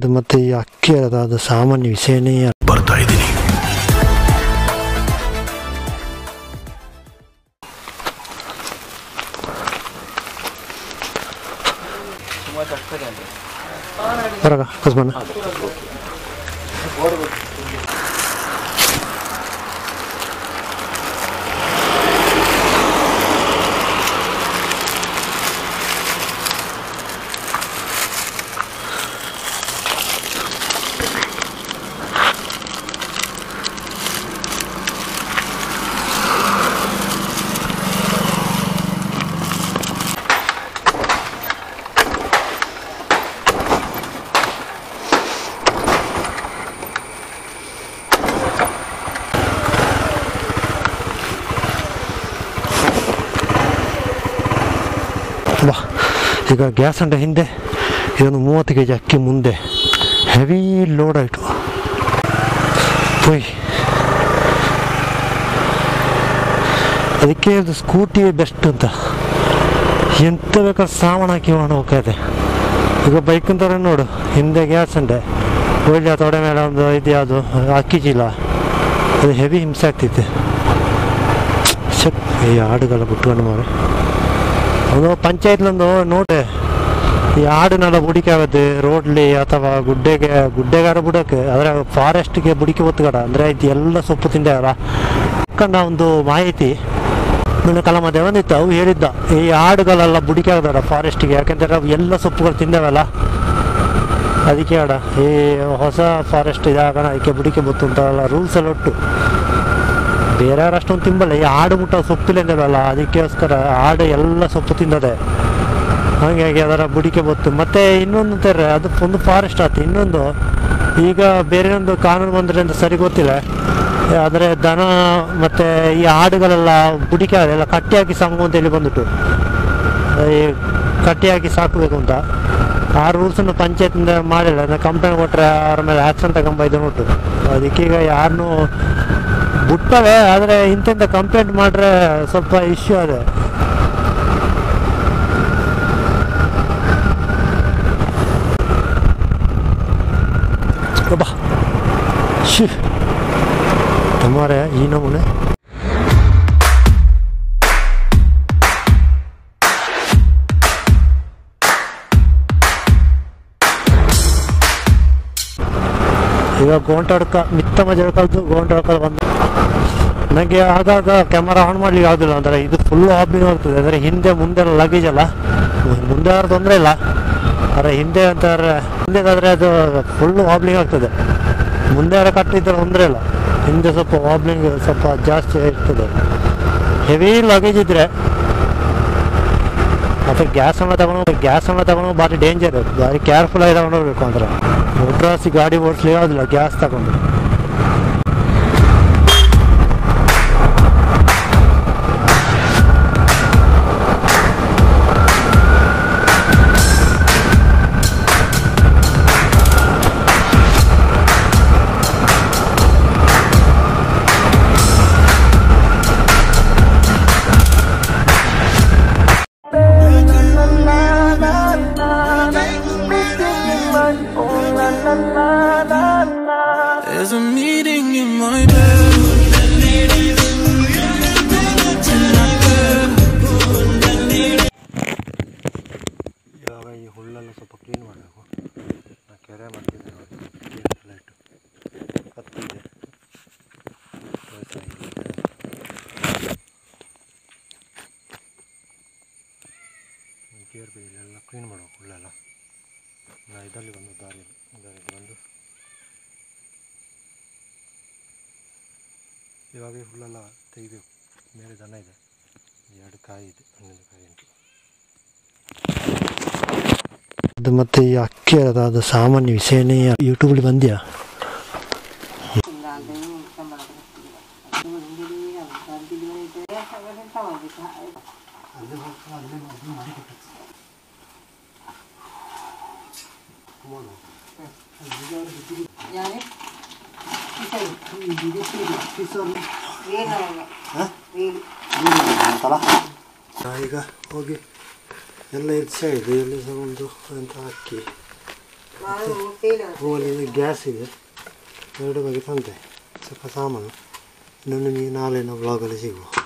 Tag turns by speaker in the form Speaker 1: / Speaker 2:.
Speaker 1: ಅದು ಮತ್ತು ಈ ಅಕ್ಕಿ ಅದು ಅದು ಸಾಮಾನ್ಯ ವಿಷಯನೇ ಅಲ್ಲ.
Speaker 2: ಬರ್ತಾ ಇದ್ದೀನಿ
Speaker 1: ಹೊರಗ ಕುಸ್ಮಣ್ಣ ಬಾ ಈಗ ಗ್ಯಾಸ್ ಅಂಡ ಹಿಂದೆ ಇದೊಂದು ಮೂವತ್ತು ಕೆ ಜಿ ಅಕ್ಕಿ ಮುಂದೆ ಹೆವಿ ಲೋಡ್ ಆಯಿತು ಪೊಯ್ ಅದಕ್ಕೆ ಇದು ಸ್ಕೂಟಿ ಬೆಸ್ಟ್ ಅಂತ ಎಂತ ಬೇಕಾದ್ರೆ ಸಾಮಾನು ಹಾಕಿ ಮಾಡಿ ಹೋಗ್ತದೆ ಈಗ ಬೈಕ್ ಅಂತಾರೆ ನೋಡು ಹಿಂದೆ ಗ್ಯಾಸ್ ಅಂಡೆ ಒಳ್ಳೆ ತೊಡೆ ಮೇಲೆ ಒಂದು ಇದು ಯಾವುದು ಅಕ್ಕಿ ಚೀಲ ಅದು ಹೆವಿ ಹಿಂಸೆ ಆಗ್ತಿತ್ತು ಶಕ್ ಈ ಹಾಡುಗೆಲ್ಲ ಬಿಟ್ಕೊಂಡು ಮಾರೆ ಒಂದು ಪಂಚಾಯತ್ಲೊಂದು ನೋಡೆ ಈ ಹಾಡನ್ನೆಲ್ಲ ಬುಡಿಕೆ ಆಗುತ್ತೆ ರೋಡ್ಲಿ ಅಥವಾ ಗುಡ್ಡೆಗೆ ಗುಡ್ಡೆಗಾರ ಬುಡಕ್ಕೆ ಆದರೆ ಫಾರೆಸ್ಟ್ಗೆ ಬುಡಿಕೆ ಒತ್ತುಗಡ ಅಂದರೆ ಇದು ಎಲ್ಲ ಸೊಪ್ಪು ತಿಂದೇವಲ್ಲ ಕಂಡ ಒಂದು ಮಾಹಿತಿ ನನ್ನ ಕಲಮದೆ ಒಂದಿತ್ತು ಅವು ಹೇಳಿದ್ದ ಈ ಹಾಡುಗಳೆಲ್ಲ ಬುಡಿಕೆ ಆಗದಾರ ಫಾರೆಸ್ಟಿಗೆ ಯಾಕೆಂದರೆ ಅವು ಎಲ್ಲ ಸೊಪ್ಪುಗಳು ತಿಂದೇವಲ್ಲ ಅದಕ್ಕೆ ಆಡ ಈ ಹೊಸ ಫಾರೆಸ್ಟ್ ಇದಾಗಣ ಅದಕ್ಕೆ ಬುಡಿಕೆ ಬತ್ತು ಅಂತಾರಲ್ಲ ರೂಲ್ಸ್ ಎಲ್ಲ ಒಟ್ಟು ಬೇರೆಯವ್ರು ಅಷ್ಟೊಂದು ತಿಂಬಲ್ಲ ಈ ಆಡು ಮುಟ್ಟ ಸೊಪ್ಪಿಲಿಂದವಲ್ಲ ಅದಕ್ಕೋಸ್ಕರ ಆಡು ಎಲ್ಲ ಸೊಪ್ಪು ತಿಂದದೆ ಹಾಗಾಗಿ ಅದರ ಬುಡಿಕೆ ಬತ್ತು ಮತ್ತೆ ಇನ್ನೊಂದು ಅಂತಾರೆ ಅದು ಒಂದು ಫಾರೆಸ್ಟ್ ಆಯ್ತು ಇನ್ನೊಂದು ಈಗ ಬೇರೆ ಒಂದು ಕಾನೂನು ಬಂದರೆ ಅಂತ ಸರಿ ಗೊತ್ತಿಲ್ಲ ಆದರೆ ದನ ಮತ್ತು ಈ ಆಡುಗಳೆಲ್ಲ ಬುಡಿಕೆ ಎಲ್ಲ ಕಟ್ಟಿ ಹಾಕಿ ಸಾಕು ಅಂತ ಹೇಳಿ ಬಂದುಬಿಟ್ಟು ಈ ಕಟ್ಟಿ ಹಾಕಿ ಸಾಕಬೇಕು ಅಂತ ಆ ರೂಲ್ಸನ್ನು ಪಂಚಾಯತಿಂದ ಮಾಡಿಲ್ಲ ಅಂದರೆ ಕಂಪ್ಲೇಂಟ್ ಕೊಟ್ಟರೆ ಅವ್ರ ಮೇಲೆ ಆ್ಯಕ್ಷನ್ ತಗೊಂಬ ಇದು ಉಂಟು ಅದಕ್ಕೀಗ ಯಾರನ್ನೂ ಬಿಟ್ಟವೆ ಆದರೆ ಇಂತಿಂತ ಕಂಪ್ಲೇಂಟ್ ಮಾಡ್ರೆ ಸ್ವಲ್ಪ ಇಶ್ಯೂ ಅದೇ ಬಾ ಶಿ ತಮಾರೆ ಈ ನಮೂನೆ ಈಗ ಗೋಂಟಾಡ್ಕ ಮಿತ್ತಮ ಜಳಕಲ್ದು ಗೋಂಟಾಡ್ಕಲ್ ಬಂದು ನನಗೆ ಆಗಾಗ ಕ್ಯಾಮರಾ ಆನ್ ಮಾಡ್ಲಿಕ್ಕೆ ಯಾವುದಿಲ್ಲ ಅಂದರೆ ಇದು ಫುಲ್ ಆಫಿಂಗ್ ಆಗ್ತದೆ ಅಂದರೆ ಹಿಂದೆ ಮುಂದೆ ಲಗೇಜ್ ಅಲ್ಲ ಮುಂದೆ ಆದ್ರೆ ತೊಂದರೆ ಇಲ್ಲ ಆದರೆ ಹಿಂದೆ ಅಂತಾರೆ ಹಿಂದೆಗಾದರೆ ಅದು ಫುಲ್ ವಾಬ್ಲಿಂಗ್ ಆಗ್ತದೆ ಮುಂದೆ ಯಾರು ಕಟ್ಟಿದ್ರೆ ತೊಂದರೆ ಇಲ್ಲ ಹಿಂದೆ ಸ್ವಲ್ಪ ವಾಬ್ಲಿಂಗ್ ಸ್ವಲ್ಪ ಜಾಸ್ತಿ ಇರ್ತದೆ ಹೆವಿ ಲಗೇಜ್ ಇದ್ದರೆ ಮತ್ತು ಗ್ಯಾಸ್ ಅನ್ನ ತಗೊಂಡು ಗ್ಯಾಸ್ ಅನ್ನ ತಗೊಂಡು ಭಾರಿ ಡೇಂಜರ್ ಭಾರಿ ಕೇರ್ಫುಲ್ ಆಗಿ ತಗೊಂಡು ಹೋಗ್ಬೇಕು ಅಂದ್ರೆ ಮೊಟ್ರಾಸಿ ಗಾಡಿ ಓಡಿಸ್ಲಿಕ್ಕೆ ಆಗೋದಿಲ್ಲ ಗ್ಯಾಸ್ ತಗೊಂಡು
Speaker 3: There's a meeting in my bed.
Speaker 1: ಇವಾಗ ಈ ಹುಲ್ಲೆಲ್ಲ ಸ್ವಲ್ಪ ಕ್ಲೀನ್ ಮಾಡಬೇಕು ನಾ ಕೆರೆ ಮಾಡ್ತಿದ್ದೆ ಕ್ಲೀನ್ ಎಲ್ಲ ಇಟ್ಟು ಕತ್ತಿದೆ ಗೇರ್ ಬಿ ಇಲ್ಲೆಲ್ಲ ಕ್ಲೀನ್ ಮಾಡಬೇಕು ಹುಲ್ಲೆಲ್ಲ ನಾ ಇದರಲ್ಲಿ ಬಂದು ದಾರಿ ದಾರಿಗೆ ಬಂದು ಇವಾಗ ಈ ಹುಲ್ಲೆಲ್ಲ ತೆಗೆದು ಮೇಲೆ ದನ ಇದೆ ಎರಡು ಕಾಯಿ ಇದೆ ಹನ್ನೊಂದು ಕಾಯಿ ಉಂಟು ಅದು ಮತ್ತೆ ಈ ಅಕ್ಕಿ ಅದು ಅದು ಸಾಮಾನ್ಯ ವಿಷಯನೇ ಯೂಟ್ಯೂಬಲ್ಲಿ ಬಂದ್ಯಾ
Speaker 4: Yani ಏನು ಏನು
Speaker 1: ಅಂತಲ್ಲ ಈಗ ಹೋಗಿ ಎಲ್ಲ ಇದು ಸೈಡ್ ಎಲ್ಲಿ ಸಹ ಒಂದು ಅಂತ ಅಕ್ಕಿ
Speaker 4: ನಾನು ಫೇಲ್
Speaker 1: ಹೂವಲ್ಲಿ ಗ್ಯಾಸ್ ಇದೆ ಎರಡು ಬಗೆ ತಂದೆ ಸ್ವಲ್ಪ ಸಾಮಾನು ಇನ್ನೊಂದು ನಿಮಗೆ ನಾಳೆನ ಬ್ಲಾಗಲ್ಲಿ ಸಿಗುವ